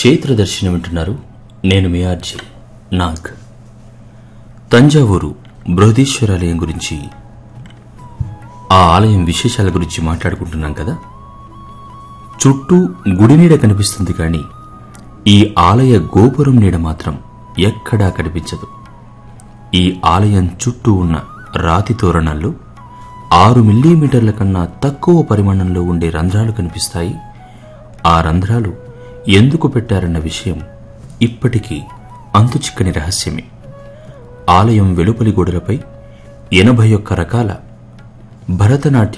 చైత్ర దర్శనం వింటున్నారు నేను మీ ఆర్జీ నాగ్ తంజావూరు బృహదీశ్వరాలయం గురించి ఆ ఆలయం విశేషాల గురించి మాట్లాడుకుంటున్నాం కదా చుట్టూ గుడి నీడ కనిపిస్తుంది కానీ ఈ ఆలయ గోపురం నీడ మాత్రం ఎక్కడా కనిపించదు ఈ ఆలయం చుట్టూ ఉన్న రాతి తోరణాల్లో ఆరు మిల్లీమీటర్ల కన్నా తక్కువ పరిమాణంలో ఉండే రంధ్రాలు కనిపిస్తాయి ఆ రంధ్రాలు ఎందుకు పెట్టారన్న విషయం ఇప్పటికీ అంతుచిక్కని రహస్యమే ఆలయం వెలుపలి గోడలపై ఎనభై ఒక్క రకాల భరతనాట్య